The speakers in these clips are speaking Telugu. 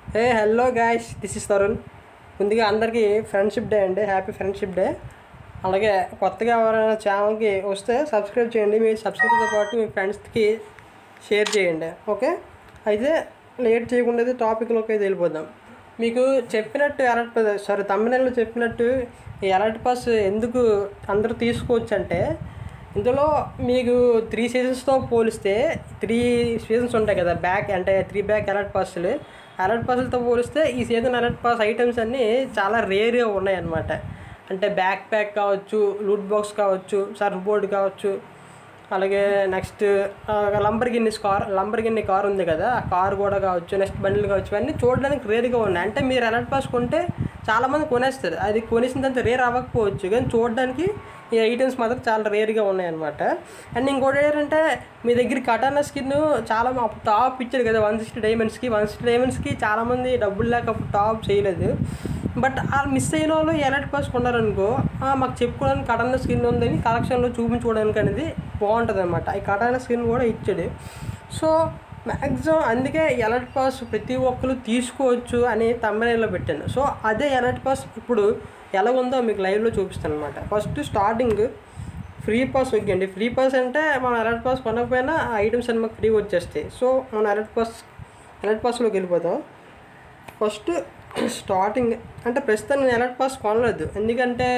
A hello guys this is Tarun ముందుగా అందరికీ ఫ్రెండ్షిప్ డే అండి హ్యాపీ ఫ్రెండ్షిప్ డే అలాగే కొత్తగా ఎవరైనా ఛానల్కి వస్తే సబ్స్క్రైబ్ చేయండి మీ సబ్స్క్రైబ్తో పాటు మీ ఫ్రెండ్స్కి షేర్ చేయండి ఓకే అయితే లేట్ చేయకుండా అయితే టాపిక్లోకి అయితే వెళ్ళిపోదాం మీకు చెప్పినట్టు అలర్ట్ సారీ తమిళలో చెప్పినట్టు ఈ అలర్ట్ పాస్ ఎందుకు అందరూ తీసుకోవచ్చు అంటే ఇందులో మీకు త్రీ సీజన్స్తో పోలిస్తే త్రీ సీజన్స్ ఉంటాయి కదా బ్యాక్ అంటే త్రీ బ్యాక్ అలర్ట్ పాస్లు అలర్ట్ పాస్లతో పోలిస్తే ఈ సీజన్ అలర్ట్ పాస్ ఐటమ్స్ అన్నీ చాలా రేర్గా ఉన్నాయి అన్నమాట అంటే బ్యాక్ ప్యాక్ కావచ్చు లూట్ బాక్స్ కావచ్చు సర్ఫ్ బోర్డ్ కావచ్చు అలాగే next Lamborghini car Lamborghini car ఉంది కదా ఆ కార్ కూడా కావచ్చు నెక్స్ట్ బండ్లు కావచ్చు ఇవన్నీ చూడడానికి రేర్గా ఉన్నాయి అంటే మీరు అలర్ట్ పాస్ కొంటే చాలామంది కొనేస్తారు అది కొనేసిన తర్వాత రేర్ అవ్వకపోవచ్చు కానీ చూడడానికి ఈ ఐటమ్స్ మాత్రం చాలా రేర్గా ఉన్నాయి అనమాట అండ్ ఇంకోటి ఏంటంటే మీ దగ్గర కటానా స్కిన్ చాలా మా- టాప్ ఇచ్చాడు కదా వన్ సిక్స్టీ డైమండ్స్కి వన్ సిక్స్టీ డైమండ్స్కి చాలామంది డబ్బులు లేక అప్పుడు టాప్ చేయలేదు బట్ ఆ మిస్ అయిన వాళ్ళు ఎలర్ట్ పాస్ కొన్నారనుకో "ఆ, మాకు చెప్పుకోవడానికి కటానా స్కిన్ ఉందని కలెక్షన్లో చూపించుకోవడానికి అనేది బాగుంటుంది అనమాట ఈ కటానా స్కిన్ కూడా ఇచ్చాడు సో మ్యాక్సిమం అందుకే ఎలర్ట్ పాస్ ప్రతి ఒక్కరు తీసుకోవచ్చు అని తమ్మనేలో పెట్టాను సో అదే ఎలర్ట్ పాస్ ఇప్పుడు ఎలా ఉందో మీకు లైవ్లో చూపిస్తాను అనమాట ఫస్ట్ స్టార్టింగ్ ఫ్రీ పాస్ ఒకేండి ఫ్రీ పాస్ అంటే మనం అలర్ట్ పాస్ కొనకపోయినా ఆ ఐటమ్స్ అన్ని మాకు ఫ్రీ వచ్చేస్తాయి సో మనం అలర్ట్ పాస్ అలర్ట్ పాస్లోకి వెళ్ళిపోతాం ఫస్ట్ స్టార్టింగ్ అంటే ప్రస్తుతం నేను అలర్ట్ పాస్ కొనలేదు ఎందుకంటే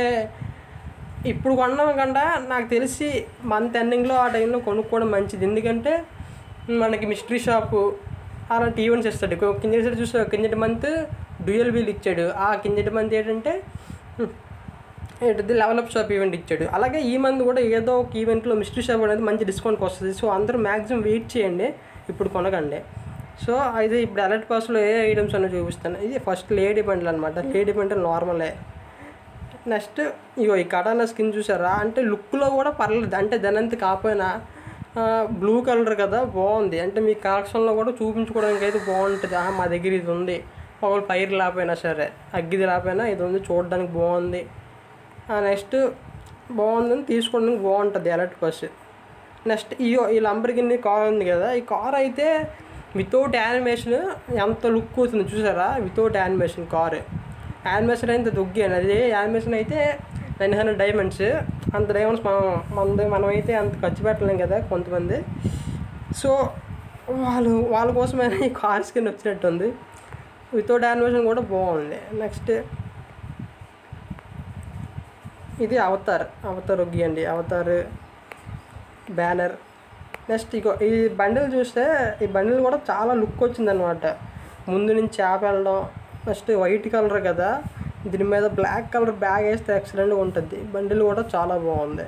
ఇప్పుడు కొనడం కన్నా నాకు తెలిసి మంత్ ఎండింగ్లో ఆ టైంలో కొనుక్కోవడం మంచిది ఎందుకంటే మనకి మిస్టరీ షాపు అలాంటి ఈవెంట్స్ ఇస్తాడు కొ- కిందటి సైడ్ చూస్తే కిందటి మంత్ డ్యూయల్ వీల్ ఇచ్చాడు ఆ కిందటి మంత్ ఏంటంటే హ్మ్, ఏంటిది లెవెల్ అప్ షాప్ ఈవెంట్ ఇచ్చాడు అలాగే ఈ మంత్ కూడా ఏదో ఒక ఈవెంట్లో మిస్టరీ షాప్ అనేది మంచి డిస్కౌంట్కి వస్తుంది సో అందరూ మ్యాక్సిమం వెయిట్ చేయండి ఇప్పుడు కొనకండి సో అయితే ఇప్పుడు అలర్ట్ పాస్లో ఏ ఐటమ్స్ అన్న చూపిస్తాను ఇది ఫస్ట్ లేడీ బండ్లు అనమాట లేడీ బండ్లు నార్మలే నెక్స్ట్ ఇగో ఈ కటానా స్కిన్ చూసారా అంటే లుక్లో కూడా పర్లేదు అంటే దనంత కాకపోయినా బ్లూ కలర్ కదా బాగుంది అంటే మీ కలెక్షన్లో కూడా చూపించుకోవడానికి అయితే బాగుంటుంది "ఆ, మా దగ్గర ఇది ఉంది ఒకవేళ పైరు లేకపోయినా సరే అగ్గిది లేకపోయినా ఇది ఉంది చూడడానికి బాగుంది నెక్స్ట్ బాగుందని తీసుకోవడానికి బాగుంటుంది అలర్ట్ బస్ నెక్స్ట్ ఈ ఈ లంబర్గిన్ని కార్ ఉంది కదా ఈ కార్ అయితే వితౌట్ యానిమేషన్ ఎంత లుక్ అవుతుంది చూసారా వితౌట్ యానిమేషన్ కార్ యానిమేషన్ అయితే దొగ్గాను అది యానిమేషన్ అయితే నైన్ హండ్రెడ్ డైమండ్స్ అంత డైమండ్స్ మనం మన మనమైతే అంత ఖర్చు పెట్టలేం కదా కొంతమంది సో వాళ్ళు వాళ్ళ కోసమైనా ఈ కార్ స్కిన్ వచ్చినట్టుంది వితౌట్ యానిమేషన్ కూడా బాగుంది నెక్స్ట్ ఇది అవతార్ అవతార్ ఒగ్గి అండి అవతార్ బ్యానర్ నెక్స్ట్ ఇగో ఈ బండిల్ చూస్తే ఈ బండిల్ కూడా చాలా లుక్ వచ్చిందనమాట ముందు నుంచి చేప వెళ్ళడం నెక్స్ట్ వైట్ కలర్ కదా దీని మీద బ్లాక్ కలర్ బ్యాగ్ వేస్తే ఎక్సలెంట్గా ఉంటుంది బండిల్ కూడా చాలా బాగుంది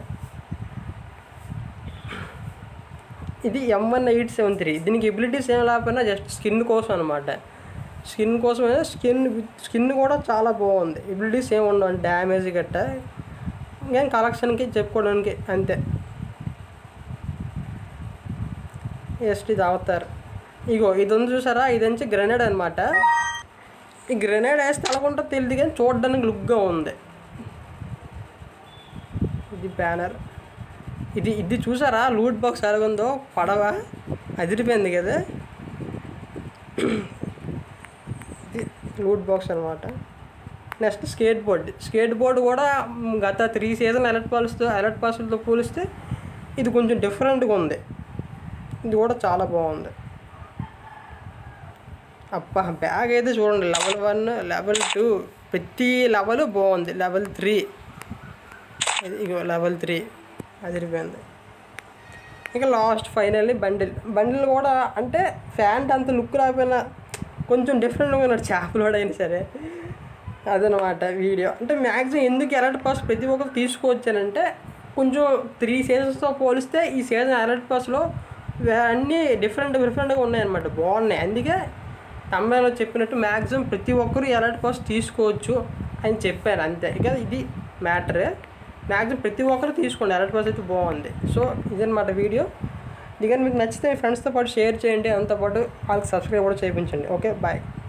ఇది M one eight seven three దీనికి ఎబిలిటీస్ ఏం లేకపోయినా జస్ట్ స్కిన్ కోసం అనమాట స్కిన్ కోసమే స్కిన్ స్కిన్ కూడా చాలా బాగుంది ఎబిలిటీస్ ఏమి ఉండవు డ్యామేజ్ గట్ట ఇంకేం కలెక్షన్కి చెప్పుకోవడానికి అంతే ఎస్ట్ ఇది అవతార్ ఇగో ఇది ఉంది చూసారా ఇది నుంచి గ్రెనేడ్ అనమాట ఈ గ్రెనేడ్ వేస్తే ఎలాగుంటుందో తెలియదు కానీ చూడడానికి లుక్గా ఉంది ఇది బ్యానర్ ఇది ఇది చూసారా లూట్ బాక్స్ ఎలాగుందో పడవ అదిరిపోయింది కదా ఇది లూట్ బాక్స్ అనమాట next skateboard skateboard కూడా మ్, గత త్రీ సీజన్ అలర్ట్ పాల్స్తో అలర్ట్ పాస్లతో పోలిస్తే ఇది కొంచెం డిఫరెంట్గా ఉంది ఇది కూడా చాలా బాగుంది అబ్బా బ్యాగ్ అయితే చూడండి లెవెల్ వన్ లెవెల్ టూ ప్రతి లెవెల్ బాగుంది లెవెల్ త్రీ ఇది ఇగో లెవెల్ త్రీ అదిరిపోయింది ఇక లాస్ట్ ఫైనల్లీ బండిల్ బండిల్ కూడా అంటే ఫ్యాంట్ అంత లుక్ రాకపోయినా కొంచెం డిఫరెంట్గా ఉన్నాడు చేపలోడు అయినా సరే అదనమాట వీడియో అంటే మ్యాక్సిమం ఎందుకు అలర్ట్ పాస్ ప్రతి ఒక్కరు తీసుకోవచ్చానంటే కొంచెం త్రీ సీజన్స్తో పోలిస్తే ఈ సీజన్ అలర్ట్ పాస్లో అన్నీ డిఫరెంట్ డిఫరెంట్గా ఉన్నాయన్నమాట బాగున్నాయి అందుకే తమిళలో చెప్పినట్టు మ్యాక్సిమం ప్రతి ఒక్కరు అలర్ట్ పాస్ తీసుకోవచ్చు అని చెప్పాను అంతే ఇక ఇది మ్యాటర్ మ్యాక్సిమం ప్రతి ఒక్కరు తీసుకోండి అలర్ట్ పాస్ అయితే బాగుంది సో ఇదన్నమాట వీడియో ఇది కానీ మీకు నచ్చితే మీ ఫ్రెండ్స్తో పాటు షేర్ చేయండి అంతో పాటు వాళ్ళకి సబ్స్క్రైబ్ కూడా చేయించండి ఓకే బాయ్